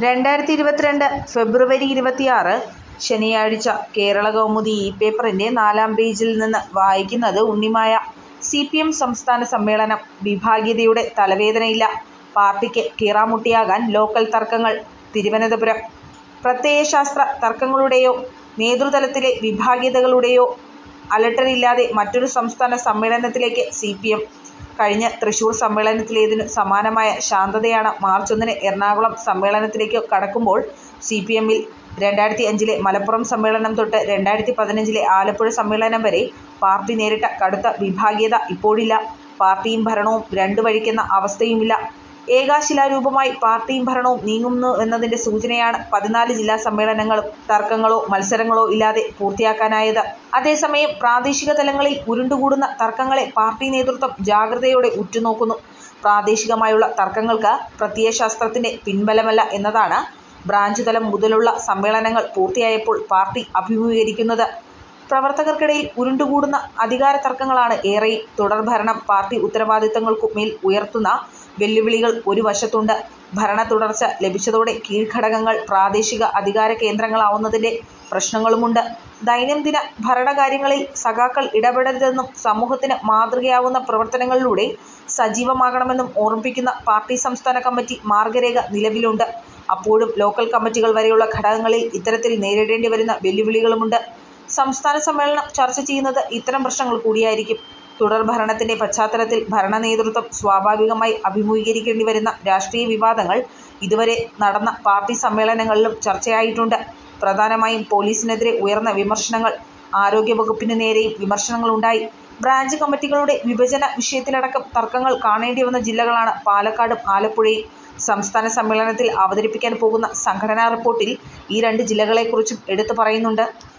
രണ്ടായിരത്തി ഇരുപത്തിരണ്ട് ഫെബ്രുവരി ഇരുപത്തിയാറ് ശനിയാഴ്ച കേരളകൗമുദി ഇ പേപ്പറിൻ്റെ നാലാം പേജിൽ നിന്ന് വായിക്കുന്നത് ഉണ്ണിമായ. സി പി എം സംസ്ഥാന സമ്മേളനം വിഭാഗീയതയുടെ തലവേദനയില്ല, പാർട്ടിക്ക് കീറാമുട്ടിയാകാൻ ലോക്കൽ തർക്കങ്ങൾ തിരുവനന്തപുരം പ്രത്യയശാസ്ത്ര തർക്കങ്ങളുടെയോ നേതൃതലത്തിലെ വിഭാഗീയതകളുടെയോ അലട്ടലില്ലാതെ മറ്റൊരു സംസ്ഥാന സമ്മേളനത്തിലേക്ക് സി പി എം. കഴിഞ്ഞ തൃശൂർ സമ്മേളനത്തിലേതിനു സമാനമായ ശാന്തതയാണ് മാർച്ച് ഒന്നിന് എറണാകുളം സമ്മേളനത്തിലേക്കു കടക്കുമ്പോൾ സി പി എമ്മിൽ. രണ്ടായിരത്തി അഞ്ചിലെ മലപ്പുറം സമ്മേളനം തൊട്ട് രണ്ടായിരത്തി പതിനഞ്ചിലെ ആലപ്പുഴ സമ്മേളനം വരെ പാർട്ടി നേരിട്ട കടുത്ത വിഭാഗീയത ഇപ്പോഴില്ല. പാർട്ടിയും ഭരണവും രണ്ടു വഴിക്കെന്ന അവസ്ഥയുമില്ല. ഏകശിലാരൂപമായി പാർട്ടിയും ഭരണവും നീങ്ങുന്നുവെന്നതിൻ്റെ സൂചനയാണ് പതിനാല് ജില്ലാ സമ്മേളനങ്ങളും തർക്കങ്ങളോ മത്സരങ്ങളോ ഇല്ലാതെ പൂർത്തിയാക്കാനായത്. അതേസമയം പ്രാദേശിക തലങ്ങളിൽ ഉരുണ്ടുകൂടുന്ന തർക്കങ്ങളെ പാർട്ടി നേതൃത്വം ജാഗ്രതയോടെ ഉറ്റുനോക്കുന്നു. പ്രാദേശികമായുള്ള തർക്കങ്ങൾക്ക് പ്രത്യയശാസ്ത്രത്തിൻ്റെ പിൻബലമല്ല എന്നതാണ് ബ്രാഞ്ച് തലം മുതലുള്ള സമ്മേളനങ്ങൾ പൂർത്തിയായപ്പോൾ പാർട്ടി അഭിമുഖീകരിക്കുന്നത്. പ്രവർത്തകർക്കിടയിൽ ഉരുണ്ടുകൂടുന്ന അധികാരത്തർക്കങ്ങളാണ് ഏറെയും. തുടർഭരണം പാർട്ടി ഉത്തരവാദിത്തങ്ങൾക്കു മേൽ ഉയർത്തുന്ന വെല്ലുവിളികൾ ഒരു വശത്തുണ്ട്. ഭരണത്തുടർച്ച ലഭിച്ചതോടെ കീഴ്ഘടകങ്ങൾ പ്രാദേശിക അധികാരകേന്ദ്രങ്ങളാവുന്നതിൻ്റെ പ്രശ്നങ്ങളുമുണ്ട്. ദൈനംദിന ഭരണകാര്യങ്ങളിൽ സഖാക്കൾ ഇടപെടരുതെന്നും സമൂഹത്തിന് മാതൃകയാവുന്ന പ്രവർത്തനങ്ങളിലൂടെ സജീവമാകണമെന്നും ഓർമ്മിപ്പിക്കുന്ന പാർട്ടി സംസ്ഥാന കമ്മിറ്റി മാർഗരേഖ നിലവിലുണ്ട്. അപ്പോഴും ലോക്കൽ കമ്മിറ്റികൾ വരെയുള്ള ഘടകങ്ങളിൽ ഇത്തരത്തിൽ നേരിടേണ്ടിവരുന്ന വെല്ലുവിളികളുമുണ്ട്. സംസ്ഥാന സമ്മേളനം ചർച്ച ചെയ്യുന്നത് ഇത്തരം പ്രശ്നങ്ങൾ കൂടിയായിരിക്കും. തുടർഭരണത്തിൻ്റെ പശ്ചാത്തലത്തിൽ ഭരണനേതൃത്വം സ്വാഭാവികമായി അഭിമുഖീകരിക്കേണ്ടിവരുന്ന രാഷ്ട്രീയ വിവാദങ്ങൾ ഇതുവരെ നടന്ന പാർട്ടി സമ്മേളനങ്ങളിലും ചർച്ചയായിട്ടുണ്ട്. പ്രധാനമായും പോലീസിനെതിരെ ഉയർന്ന വിമർശനങ്ങൾ. ആരോഗ്യവകുപ്പിനു നേരെയും വിമർശനങ്ങളുണ്ടായി. ബ്രാഞ്ച് കമ്മിറ്റികളുടെ വിഭജന വിഷയത്തിലടക്കം തർക്കങ്ങൾ കാണേണ്ടിവന്ന ജില്ലകളാണ് പാലക്കാടും ആലപ്പുഴയും. സംസ്ഥാന സമ്മേളനത്തിൽ അവതരിപ്പിക്കാൻ പോകുന്ന സംഘടനാ റിപ്പോർട്ടിൽ ഈ രണ്ട് ജില്ലകളെക്കുറിച്ചും എടുത്തുപറയുന്നുണ്ട്.